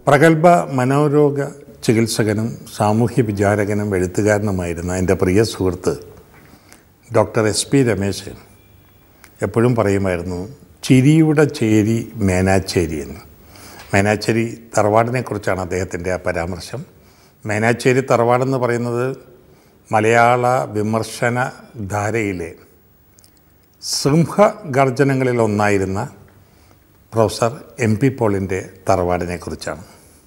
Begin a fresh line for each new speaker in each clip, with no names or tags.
പ്രഗത്ഭ മനോരോഗ ചികിത്സകനും സാമൂഹ്യ വിചാരകനും എഴുത്തുകാരനുമായിരുന്ന എൻ്റെ പ്രിയ സുഹൃത്ത് ഡോക്ടർ എസ് പി രമേശ് എപ്പോഴും പറയുമായിരുന്നു ചിരിയുടെ ചേരി മേനാച്ചേരി എന്ന് മേനാച്ചേരി തറവാടിനെക്കുറിച്ചാണ് അദ്ദേഹത്തിൻ്റെ ആ പരാമർശം മേനാച്ചേരി തറവാടെന്ന് പറയുന്നത് മലയാള വിമർശന ധാരയിലെ സിംഹഗർജനങ്ങളിൽ ഒന്നായിരുന്ന പ്രൊഫസർ എം പി പോളിൻ്റെ തറവാടിനെക്കുറിച്ചാണ്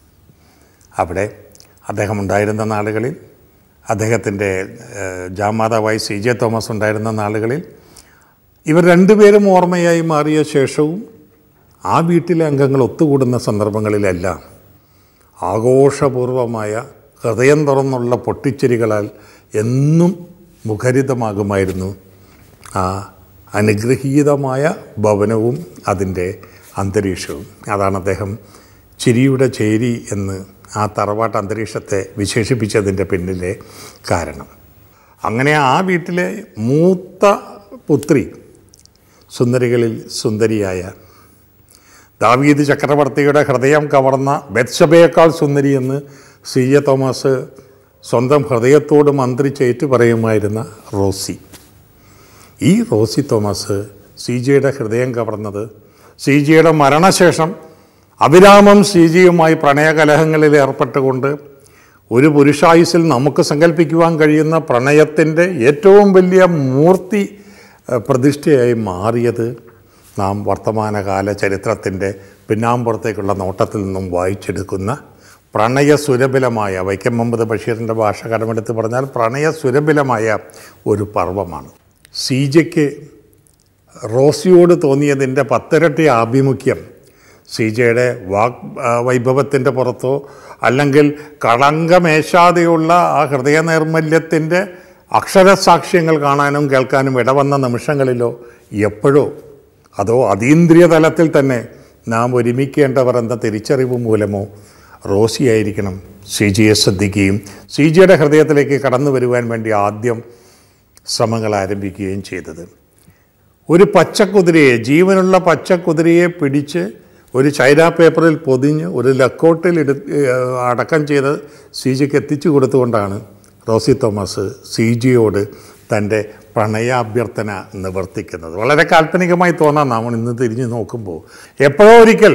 അവിടെ അദ്ദേഹം ഉണ്ടായിരുന്ന നാളുകളിൽ അദ്ദേഹത്തിൻ്റെ ഏഹ്, ജാമാതാവായി സി ജെ തോമസ് ഉണ്ടായിരുന്ന നാളുകളിൽ ഇവർ രണ്ടുപേരും ഓർമ്മയായി മാറിയ ശേഷവും ആ വീട്ടിലെ അംഗങ്ങൾ ഒത്തുകൂടുന്ന സന്ദർഭങ്ങളിലെല്ലാം ആഘോഷപൂർവമായ ഹൃദയം തുറന്നുള്ള പൊട്ടിച്ചിരികളാൽ എന്നും മുഖരിതമാകുമായിരുന്നു ആ അനുഗ്രഹീതമായ ഭവനവും അതിൻ്റെ അന്തരീക്ഷവും അതാണ് അദ്ദേഹം ചിരിയുടെ ചേരി എന്ന് ആ തറവാട്ട് അന്തരീക്ഷത്തെ വിശേഷിപ്പിച്ചതിൻ്റെ പിന്നിലെ കാരണം അങ്ങനെ ആ വീട്ടിലെ മൂത്ത പുത്രി സുന്ദരികളിൽ സുന്ദരിയായ ദാവീദ് ചക്രവർത്തിയുടെ ഹൃദയം കവർന്ന ബെത്സബയേക്കാൾ സുന്ദരി എന്ന് സി എ തോമസ് സ്വന്തം ഹൃദയത്തോട് മന്ത്രിച്ചേറ്റു പറയുമായിരുന്ന റോസി ഈ റോസി തോമസ് സി ജിയുടെ ഹൃദയം കവർന്നത് സി ജിയുടെ മരണശേഷം അവിരാമം സി ജിയുമായി പ്രണയകലഹങ്ങളിൽ ഏർപ്പെട്ടുകൊണ്ട് ഒരു പുരുഷായുസിൽ നമുക്ക് സങ്കല്പിക്കുവാൻ കഴിയുന്ന പ്രണയത്തിൻ്റെ ഏറ്റവും വലിയ മൂർത്തി ഏഹ്, പ്രതിഷ്ഠയായി മാറിയത് നാം വർത്തമാനകാല ചരിത്രത്തിൻ്റെ പിന്നാമ്പുറത്തേക്കുള്ള നോട്ടത്തിൽ നിന്നും വായിച്ചെടുക്കുന്ന പ്രണയ സുരഭിലമായ വൈക്കം മുഹമ്മദ് ബഷീറിൻ്റെ ഭാഷ കടമെടുത്ത് പറഞ്ഞാൽ പ്രണയ സുരഭിലമായ ഒരു പർവ്വമാണ് സീജയ്ക്ക് റോസിയോട് തോന്നിയതിൻ്റെ പത്തിരട്ടി ആഭിമുഖ്യം സീജയുടെ വാഗ് ആ, വൈഭവത്തിൻ്റെ പുറത്തോ അല്ലെങ്കിൽ കളങ്കമേശാതെയുള്ള ആ ഹൃദയ നൈർമല്യത്തിൻ്റെ അക്ഷരസാക്ഷ്യങ്ങൾ കാണാനും കേൾക്കാനും ഇടവന്ന നിമിഷങ്ങളിലോ എപ്പോഴോ അതോ അതീന്ദ്രിയ തലത്തിൽ തന്നെ നാം ഒരുമിക്കേണ്ടവർ എന്ന തിരിച്ചറിവ് മൂലമോ റോസിയായിരിക്കണം സി ജിയെ ശ്രദ്ധിക്കുകയും സി ജിയുടെ ഹൃദയത്തിലേക്ക് കടന്നു വരുവാൻ വേണ്ടി ആദ്യം ശ്രമങ്ങൾ ആരംഭിക്കുകയും ചെയ്തത് ഒരു പച്ചക്കുതിരയെ ജീവനുള്ള പച്ചക്കുതിരയെ പിടിച്ച് ഒരു ചൈന പേപ്പറിൽ പൊതിഞ്ഞ് ഒരു ലക്കോട്ടിൽ എടു ഏഹ് അടക്കം ചെയ്ത് സി ജിക്ക് എത്തിച്ചു കൊടുത്തുകൊണ്ടാണ് റോസി തോമസ് സി ജിയോട് തൻ്റെ പ്രണയാഭ്യർത്ഥന നിവർത്തിക്കുന്നത് വളരെ കാൽപ്പനികമായി തോന്നാം നാം ഇന്ന് തിരിഞ്ഞു നോക്കുമ്പോൾ എപ്പോഴോ ഒരിക്കൽ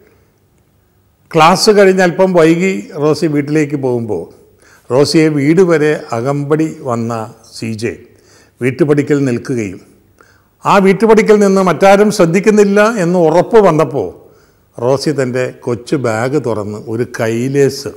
ക്ലാസ് കഴിഞ്ഞ് അല്പം വൈകി റോസി വീട്ടിലേക്ക് പോകുമ്പോൾ റോസിയെ വീട് വരെ അകമ്പടി വന്ന സി ജെ വീട്ടുപടിക്കൽ നിൽക്കുകയും ആ വീട്ടുപടിക്കൽ നിന്ന് മറ്റാരും ശ്രദ്ധിക്കുന്നില്ല എന്ന് ഉറപ്പ് വന്നപ്പോൾ റോസി തൻ്റെ കൊച്ചു ബാഗ് തുറന്ന് ഒരു കൈലേസ്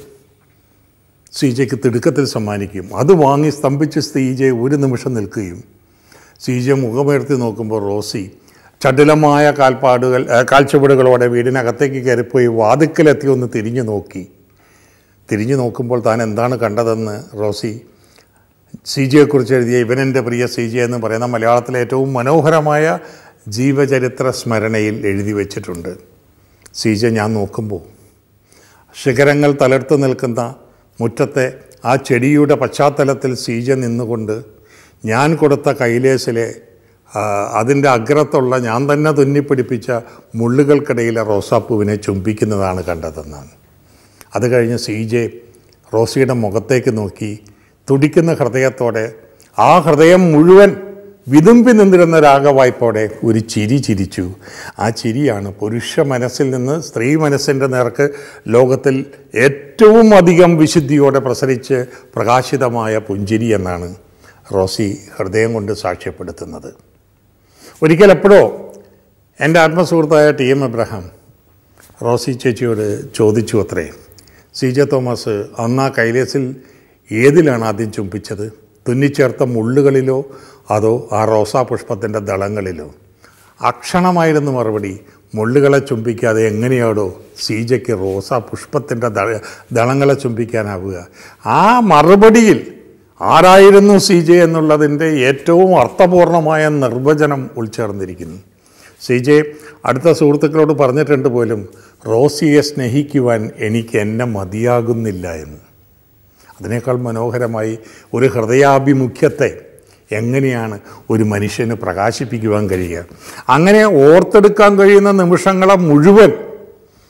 സി ജെക്ക് തിടുക്കത്തിൽ സമ്മാനിക്കും അത് വാങ്ങി സ്തംഭിച്ച് സി ജെ ഒരു നിമിഷം നിൽക്കുകയും സി ജെ മുഖമുയർത്തി നോക്കുമ്പോൾ റോസി ചടുലമായ കാൽപ്പാടുകൾ ഏ, കാൽച്ചുവടുകളോടെ വീടിനകത്തേക്ക് കയറിപ്പോയി വാതിക്കലെത്തി ഒന്ന് തിരിഞ്ഞു നോക്കി തിരിഞ്ഞു നോക്കുമ്പോൾ താൻ എന്താണ് കണ്ടതെന്ന് റോസി സി ജിയെക്കുറിച്ച് എഴുതിയ ഇവനെൻ്റെ പ്രിയ സി ജി എന്ന് പറയുന്ന മലയാളത്തിലെ ഏറ്റവും മനോഹരമായ ജീവചരിത്ര സ്മരണയിൽ എഴുതി വച്ചിട്ടുണ്ട് സി ജെ ഞാൻ നോക്കുമ്പോൾ ശിഖരങ്ങൾ തളർത്ത് നിൽക്കുന്ന മുറ്റത്തെ ആ ചെടിയുടെ പശ്ചാത്തലത്തിൽ സീജ നിന്നുകൊണ്ട് ഞാൻ കൊടുത്ത കൈലേസിലെ ആ, അതിൻ്റെ അഗ്രത്തുള്ള ഞാൻ തന്നെ തുന്നിപ്പിടിപ്പിച്ച മുള്ളുകൾക്കിടയിലെ റോസാപ്പൂവിനെ ചുംബിക്കുന്നതാണ് കണ്ടതെന്നാണ് അത് കഴിഞ്ഞ് സി ജെ റോസിയുടെ മുഖത്തേക്ക് നോക്കി തുടിക്കുന്ന ഹൃദയത്തോടെ ആ ഹൃദയം മുഴുവൻ വിതുമ്പി നിന്നിരുന്ന രാഗവായ്പോടെ ഒരു ചിരി ചിരിച്ചു ആ ചിരിയാണ് പുരുഷ മനസ്സിൽ നിന്ന് സ്ത്രീ മനസ്സിൻ്റെ നേർക്ക് ലോകത്തിൽ ഏറ്റവും അധികം വിശുദ്ധിയോടെ പ്രസരിച്ച് പ്രകാശിതമായ പുഞ്ചിരി എന്നാണ് റോസി ഹൃദയം കൊണ്ട് സാക്ഷ്യപ്പെടുത്തുന്നത് ഒരിക്കൽ എപ്പോഴോ എൻ്റെ ആത്മസുഹൃത്തായ ടി എം എബ്രഹാം റോസി ചേച്ചിയോട് ചോദിച്ചു അത്രേ സി ജെ തോമസ് അന്ന് ആ കൈലേസിൽ ഏതിലാണ് ആദ്യം ചുംബിച്ചത് തുന്നിച്ചേർത്ത മുള്ളുകളിലോ അതോ ആ റോസാ പുഷ്പത്തിൻ്റെ ദളങ്ങളിലോ അക്ഷണമായിരുന്നു മറുപടി മുള്ളുകളെ ചുംബിക്കാതെ എങ്ങനെയാടോ സീജയ്ക്ക് റോസാ പുഷ്പത്തിൻ്റെ ദള ദളങ്ങളെ ചുംബിക്കാനാവുക ആ മറുപടിയിൽ ആരായിരുന്നു സി ജെ എന്നുള്ളതിൻ്റെ ഏറ്റവും അർത്ഥപൂർണമായ നിർവചനം ഉൾച്ചേർന്നിരിക്കുന്നു സി ജെ അടുത്ത സുഹൃത്തുക്കളോട് പറഞ്ഞിട്ടുണ്ട് പോലും റോസിയെ സ്നേഹിക്കുവാൻ എനിക്ക് എന്നെ മതിയാകുന്നില്ല എന്ന് അതിനേക്കാൾ മനോഹരമായി ഒരു ഹൃദയാഭിമുഖ്യത്തെ എങ്ങനെയാണ് ഒരു മനുഷ്യന് പ്രകാശിപ്പിക്കുവാൻ കഴിയുക അങ്ങനെ ഓർത്തെടുക്കാൻ കഴിയുന്ന നിമിഷങ്ങളെ മുഴുവൻ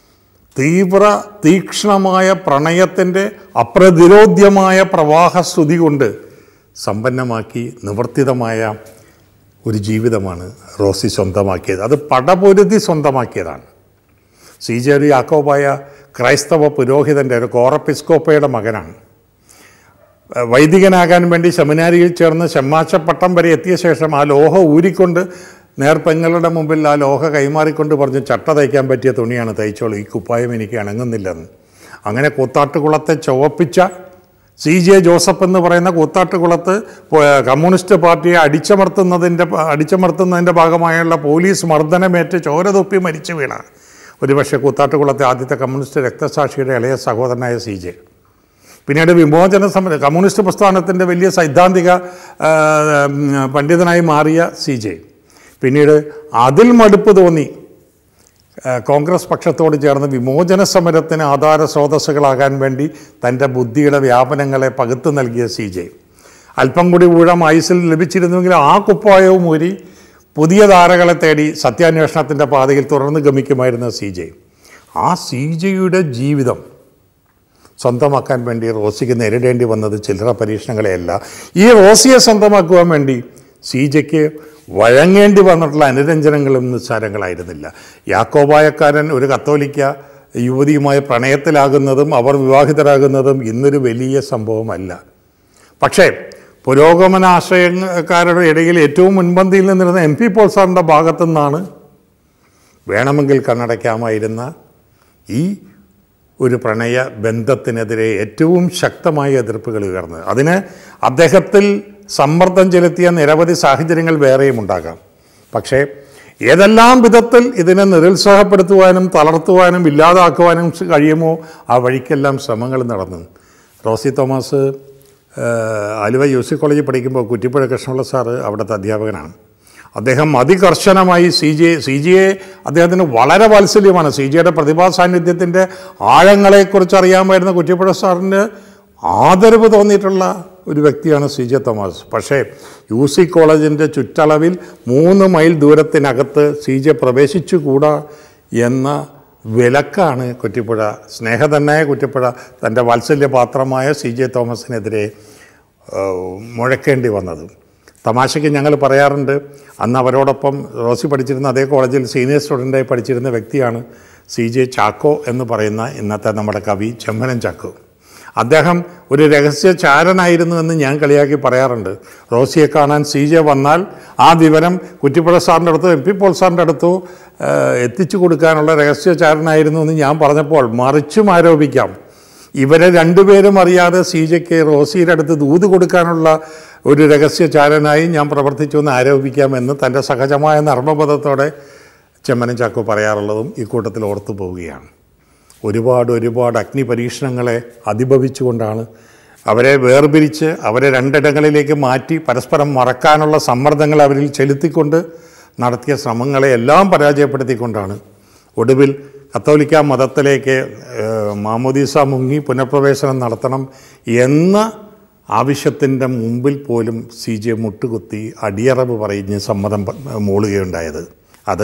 തീവ്ര തീക്ഷ്ണമായ പ്രണയത്തിൻ്റെ അപ്രതിരോധ്യമായ പ്രവാഹസ്തുതി കൊണ്ട് സമ്പന്നമാക്കി നിവർത്തിതമായ ഒരു ജീവിതമാണ് റോസി സ്വന്തമാക്കിയത് അത് പടപൊരുതി സ്വന്തമാക്കിയതാണ് സി ജെ ഒരു യാക്കോബായ ക്രൈസ്തവ പുരോഹിതൻ്റെ ഒരു കോറപ്പിസ്കോപ്പയുടെ മകനാണ് വൈദികനാകാൻ വേണ്ടി സെമിനാരിയിൽ ചേർന്ന് ഷമ്മാശപ്പട്ടം വരെ എത്തിയ ശേഷം ആ ലോഹ ഊരിക്കൊണ്ട് നേർപ്പെങ്ങളുടെ മുമ്പിൽ ആ ലോഹ കൈമാറിക്കൊണ്ട് പറഞ്ഞു ചട്ട തയ്ക്കാൻ പറ്റിയ തുണിയാണ് തയ്ച്ചോളൂ ഈ കുപ്പായം എനിക്ക് ഇണങ്ങുന്നില്ലെന്ന് അങ്ങനെ കൂത്താട്ടുകുളത്തെ ചുവപ്പിച്ച സി ജെ ജോസഫ് എന്ന് പറയുന്ന കൂത്താട്ടുകുളത്ത് പോ- കമ്മ്യൂണിസ്റ്റ് പാർട്ടിയെ അടിച്ചമർത്തുന്നതിൻ്റെ അടിച്ചമർത്തുന്നതിൻ്റെ ഭാഗമായുള്ള പോലീസ് മർദ്ദനമേറ്റ് ചോരതൊപ്പി മരിച്ചു വീണ ഒരുപക്ഷെ കൂത്താട്ടുകുളത്തെ ആദ്യത്തെ കമ്മ്യൂണിസ്റ്റ് രക്തസാക്ഷിയുടെ ഇളയ സഹോദരനായ സി ജെ പിന്നീട് വിമോചന സമര കമ്മ്യൂണിസ്റ്റ് പ്രസ്ഥാനത്തിൻ്റെ വലിയ സൈദ്ധാന്തിക ആ, ഉം, പണ്ഡിതനായി മാറിയ സി ജെ പിന്നീട് അതിൽ മടുപ്പ് തോന്നി ആ, കോൺഗ്രസ് പക്ഷത്തോട് ചേർന്ന് വിമോചന സമരത്തിന് ആധാര സ്രോതസ്സുകളാകാൻ വേണ്ടി തൻ്റെ ബുദ്ധിയുടെ വ്യാപനങ്ങളെ പകുത്തു നൽകിയ സി ജെ അല്പം കൂടി ഊഴം ആയുസിൽ ലഭിച്ചിരുന്നുവെങ്കിൽ ആ കുപ്പായവും ഊരി പുതിയ ധാരകളെ തേടി സത്യാന്വേഷണത്തിൻ്റെ പാതയിൽ തുടർന്ന് ഗമിക്കുമായിരുന്ന സി ജെ ആ സി ജെയുടെ ജീവിതം സ്വന്തമാക്കാൻ വേണ്ടി റോസിക്ക് നേരിടേണ്ടി വന്നത് ചില്ലറ പരീക്ഷണങ്ങളെയല്ല ഈ റോസിയെ സ്വന്തമാക്കുവാൻ വേണ്ടി സി ജെക്ക് വഴങ്ങേണ്ടി വന്നിട്ടുള്ള അനുരഞ്ജനങ്ങളും നിസ്സാരങ്ങളായിരുന്നില്ല യാക്കോബായക്കാരൻ ഒരു കത്തോലിക്ക യുവതിയുമായി പ്രണയത്തിലാകുന്നതും അവർ വിവാഹിതരാകുന്നതും ഇന്നൊരു വലിയ സംഭവമല്ല പക്ഷേ പുരോഗമനാശയക്കാരുടെ ഇടയിൽ ഏറ്റവും മുൻപന്തിയിൽ നിന്നിരുന്ന എം പി പോൾ സാറിൻ്റെ ഭാഗത്തു നിന്നാണ് വേണമെങ്കിൽ കണ്ണടയ്ക്കാമായിരുന്ന ഈ ഒരു പ്രണയ ബന്ധത്തിനെതിരെ ഏറ്റവും ശക്തമായ എതിർപ്പുകൾ ഉയർന്നത് അതിന് അദ്ദേഹത്തിൽ സമ്മർദ്ദം ചെലുത്തിയ നിരവധി സാഹചര്യങ്ങൾ വേറെയും ഉണ്ടാകാം പക്ഷേ ഏതെല്ലാം വിധത്തിൽ ഇതിനെ നിരുത്സാഹപ്പെടുത്തുവാനും തളർത്തുവാനും ഇല്ലാതാക്കുവാനും കഴിയുമോ ആ വഴിക്കെല്ലാം ശ്രമങ്ങൾ നടന്നു റോസി തോമസ് ഏഹ്, ആലുവ യു സി കോളേജിൽ പഠിക്കുമ്പോൾ കുറ്റിപ്പുഴ കൃഷ്ണപിള്ള സാറ് അവിടുത്തെ അധ്യാപകനാണ് അദ്ദേഹം അതികർശനമായി സി ജി സി ജിയെ അദ്ദേഹത്തിന് വളരെ വാത്സല്യമാണ് സി ജിയുടെ പ്രതിഭാ സാന്നിധ്യത്തിൻ്റെ ആഴങ്ങളെക്കുറിച്ച് അറിയാമായിരുന്ന കുറ്റിപ്പുഴ സാറിന് ആദരവ് തോന്നിയിട്ടുള്ള ഒരു വ്യക്തിയാണ് സി ജെ തോമസ് പക്ഷേ യു സി കോളേജിൻ്റെ ചുറ്റളവിൽ മൂന്ന് മൈൽ ദൂരത്തിനകത്ത് സി ജെ പ്രവേശിച്ചുകൂടാ എന്ന വിലക്കാണ് കുറ്റിപ്പുഴ സ്നേഹതന്നായ കുറ്റിപ്പുഴ തൻ്റെ വാത്സല്യപാത്രമായ സി ജെ തോമസിനെതിരെ ഏഹ്, മുഴക്കേണ്ടി വന്നത് തമാശയ്ക്ക് ഞങ്ങൾ പറയാറുണ്ട് അന്ന് അവരോടൊപ്പം റോസി പഠിച്ചിരുന്ന അതേ കോളേജിൽ സീനിയർ സ്റ്റുഡൻ്റായി പഠിച്ചിരുന്ന വ്യക്തിയാണ് സി ജെ ചാക്കോ എന്ന് പറയുന്ന ഇന്നത്തെ നമ്മുടെ കവി ചെമ്മനം ചാക്കോ അദ്ദേഹം ഒരു രഹസ്യ ചാരനായിരുന്നു എന്ന് ഞാൻ കളിയാക്കി പറയാറുണ്ട് റോസിയെ കാണാൻ സി ജെ വന്നാൽ ആ വിവരം കുറ്റിപ്പുഴ സാറിൻ്റെ അടുത്തോ എം പി പോൾ സാറിൻ്റെ അടുത്തോ ഏഹ്, എത്തിച്ചു കൊടുക്കാനുള്ള രഹസ്യ ചാരനായിരുന്നു എന്ന് ഞാൻ പറഞ്ഞപ്പോൾ മറിച്ചും ആരോപിക്കാം ഇവരെ രണ്ടുപേരും അറിയാതെ സി ജെക്ക് റോസിയുടെ അടുത്ത് ദൂത് കൊടുക്കാനുള്ള ഒരു രഹസ്യചാരനായി ഞാൻ പ്രവർത്തിച്ചു എന്ന് ആരോപിക്കാമെന്ന് തൻ്റെ സഹജമായ നർമ്മബോധത്തോടെ ചെമ്മനം ചാക്കോ പറയാറുള്ളതും ഈ കൂട്ടത്തിൽ ഓർത്തു പോവുകയാണ് ഒരുപാട് ഒരുപാട് അഗ്നി പരീക്ഷണങ്ങളെ അതിഭവിച്ചുകൊണ്ടാണ് അവരെ വേർപിരിച്ച് അവരെ രണ്ടിടങ്ങളിലേക്ക് മാറ്റി പരസ്പരം മറക്കാനുള്ള സമ്മർദ്ദങ്ങൾ അവരിൽ ചെലുത്തിക്കൊണ്ട് നടത്തിയ ശ്രമങ്ങളെ എല്ലാം പരാജയപ്പെടുത്തിക്കൊണ്ടാണ് ഒടുവിൽ കത്തോലിക്ക മതത്തിലേക്ക് ഏഹ്, മാമോദീസ മുങ്ങി പുനഃപ്രവേശനം നടത്തണം എന്ന ആവശ്യത്തിൻ്റെ മുമ്പിൽ പോലും സി ജെ മുട്ടുകുത്തി അടിയറവ് പറഞ്ഞ് സമ്മതം പ- മൂളുകയുണ്ടായത് അത്